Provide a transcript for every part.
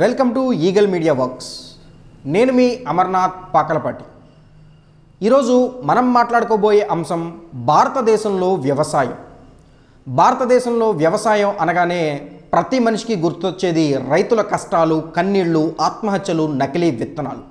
Welcome to Eagle media works నేను మీ అమర్నాథ్ పాకలపాటి ఈరోజు మనం మాట్లాడుకోబోయే అంశం భారతదేశంలో వ్యవసాయం భారతదేశంలో వ్యవసాయం అనగానే ప్రతి మనిషికి గుర్తొచ్చేది రైతుల కష్టాలు కన్నీళ్లు ఆత్మహత్యలు నకిలీ విత్తనాలు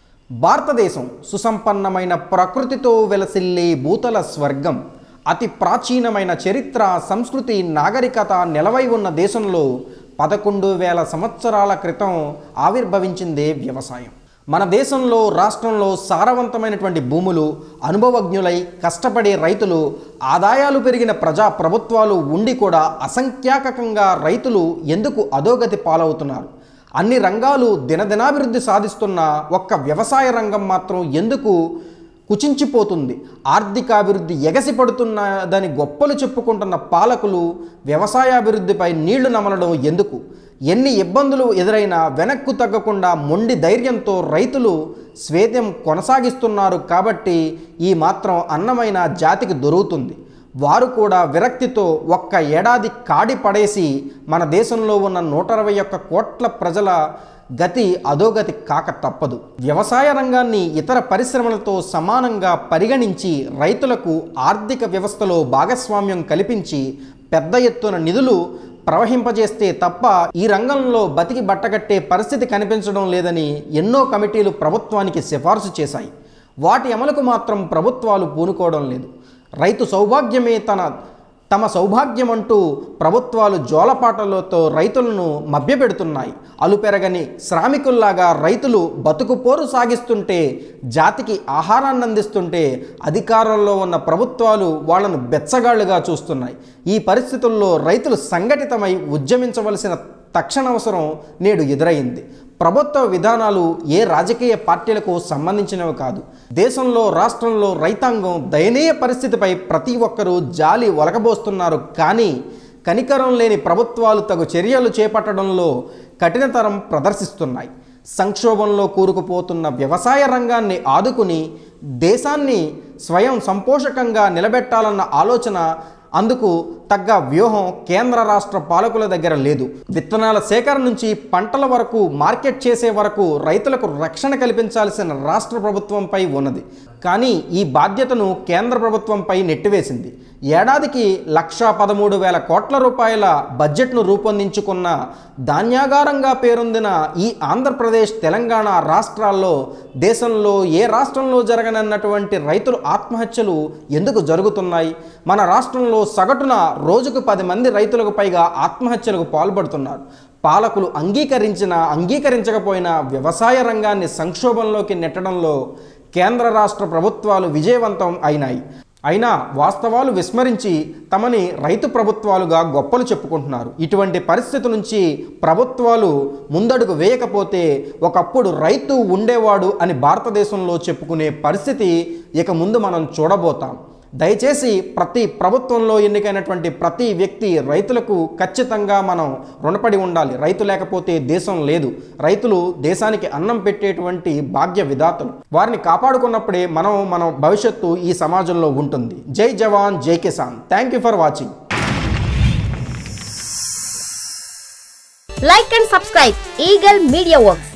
భారతదేశం సుసంపన్నమైన ప్రకృతితో వెలసిల్లే భూతల స్వర్గం అతి ప్రాచీనమైన చరిత్ర సంస్కృతి నాగరికత నెలవై ఉన్న దేశంలో పదకొండు వేల సంవత్సరాల క్రితం ఆవిర్భవించిందే వ్యవసాయం మన దేశంలో రాష్ట్రంలో సారవంతమైనటువంటి భూములు అనుభవజ్ఞులై కష్టపడే రైతులు ఆదాయాలు పెరిగిన ప్రజా ప్రభుత్వాలు ఉండి కూడా అసంఖ్యాకకంగా రైతులు ఎందుకు అధోగతి పాలవుతున్నారు అన్ని రంగాలు దినదినాభివృద్ధి సాధిస్తున్న ఒక్క వ్యవసాయ రంగం మాత్రం ఎందుకు కుచించిపోతుంది ఆర్థికాభివృద్ధి ఎగసిపడుతున్నదని గొప్పలు చెప్పుకుంటున్న పాలకులు వ్యవసాయాభివృద్ధిపై నీళ్లు నమలడం ఎందుకు ఎన్ని ఇబ్బందులు ఎదురైనా వెనక్కు తగ్గకుండా మొండి ధైర్యంతో రైతులు స్వేదం కొనసాగిస్తున్నారు కాబట్టి ఈ మాత్రం అన్నమైన జాతికి దొరుకుతుంది వారు కూడా విరక్తితో ఒక్క ఏడాది కాడి పడేసి మన దేశంలో ఉన్న నూట అరవై ఒక్క కోట్ల ప్రజల గతి అధోగతి కాక తప్పదు వ్యవసాయ రంగాన్ని ఇతర పరిశ్రమలతో సమానంగా పరిగణించి రైతులకు ఆర్థిక వ్యవస్థలో భాగస్వామ్యం కల్పించి పెద్ద ఎత్తున నిధులు ప్రవహింపజేస్తే తప్ప ఈ రంగంలో బతికి బట్టగట్టే పరిస్థితి కనిపించడం లేదని ఎన్నో కమిటీలు ప్రభుత్వానికి సిఫార్సు చేశాయి వాటి అమలుకు మాత్రం ప్రభుత్వాలు పూనుకోవడం లేదు రైతు సౌభాగ్యమే తన తమ సౌభాగ్యం అంటూ ప్రభుత్వాలు జోలపాటలతో రైతులను మభ్యపెడుతున్నాయి అలుపెరగని శ్రామికుల్లాగా రైతులు బతుకు పోరు సాగిస్తుంటే జాతికి ఆహారాన్ని అందిస్తుంటే అధికారంలో ఉన్న ప్రభుత్వాలు వాళ్ళను బెచ్చగాళ్లుగా చూస్తున్నాయి ఈ పరిస్థితుల్లో రైతులు సంఘటితమై ఉద్యమించవలసిన తక్షణ అవసరం నేడు ఎదురైంది ప్రభుత్వ విధానాలు ఏ రాజకీయ పార్టీలకు సంబంధించినవి కాదు దేశంలో రాష్ట్రంలో రైతాంగం దయనీయ పరిస్థితిపై ప్రతి ఒక్కరూ జాలి ఒలకబోస్తున్నారు కానీ కనికరం లేని ప్రభుత్వాలు తగు చర్యలు చేపట్టడంలో కఠినతరం ప్రదర్శిస్తున్నాయి సంక్షోభంలో కూరుకుపోతున్న వ్యవసాయ రంగాన్ని ఆదుకుని దేశాన్ని స్వయం సంపోషకంగా నిలబెట్టాలన్న ఆలోచన అందుకు తగ్గ వ్యూహం కేంద్ర రాష్ట్ర పాలకుల దగ్గర లేదు విత్తనాల సేకరణ నుంచి పంటల వరకు మార్కెట్ చేసే వరకు రైతులకు రక్షణ కల్పించాల్సిన రాష్ట్ర ప్రభుత్వంపై ఉన్నది కానీ ఈ బాధ్యతను కేంద్ర ప్రభుత్వంపై నెట్టివేసింది ఏడాదికి లక్షా పదమూడు వేల కోట్ల రూపాయల బడ్జెట్ను రూపొందించుకున్న ధాన్యాగారంగా పేరొందిన ఈ ఆంధ్రప్రదేశ్ తెలంగాణ రాష్ట్రాల్లో దేశంలో ఏ రాష్ట్రంలో జరగనన్నటువంటి రైతుల ఆత్మహత్యలు ఎందుకు జరుగుతున్నాయి మన రాష్ట్రంలో సగటున రోజుకు పది మంది రైతులకు పైగా ఆత్మహత్యలకు పాల్పడుతున్నారు పాలకులు అంగీకరించినా అంగీకరించకపోయినా వ్యవసాయ రంగాన్ని సంక్షోభంలోకి నెట్టడంలో కేంద్ర రాష్ట్ర ప్రభుత్వాలు విజయవంతం అయినాయి అయినా వాస్తవాలు విస్మరించి తమని రైతు ప్రభుత్వాలుగా గొప్పలు చెప్పుకుంటున్నారు ఇటువంటి పరిస్థితి నుంచి ప్రభుత్వాలు ముందడుగు వేయకపోతే ఒకప్పుడు రైతు ఉండేవాడు అని భారతదేశంలో చెప్పుకునే పరిస్థితి ఇక ముందు మనం చూడబోతాం దయచేసి ప్రతి ప్రభుత్వంలో ఎన్నికైనటువంటి ప్రతి వ్యక్తి రైతులకు ఖచ్చితంగా మనం రుణపడి ఉండాలి రైతు లేకపోతే దేశం లేదు రైతులు దేశానికి అన్నం పెట్టేటువంటి భాగ్య విధాతలు వారిని కాపాడుకున్నప్పుడే మనం మన భవిష్యత్తు ఈ సమాజంలో ఉంటుంది జై జవాన్ జై కిసాన్ thank you for watching like and subscribe Eagle Media Works.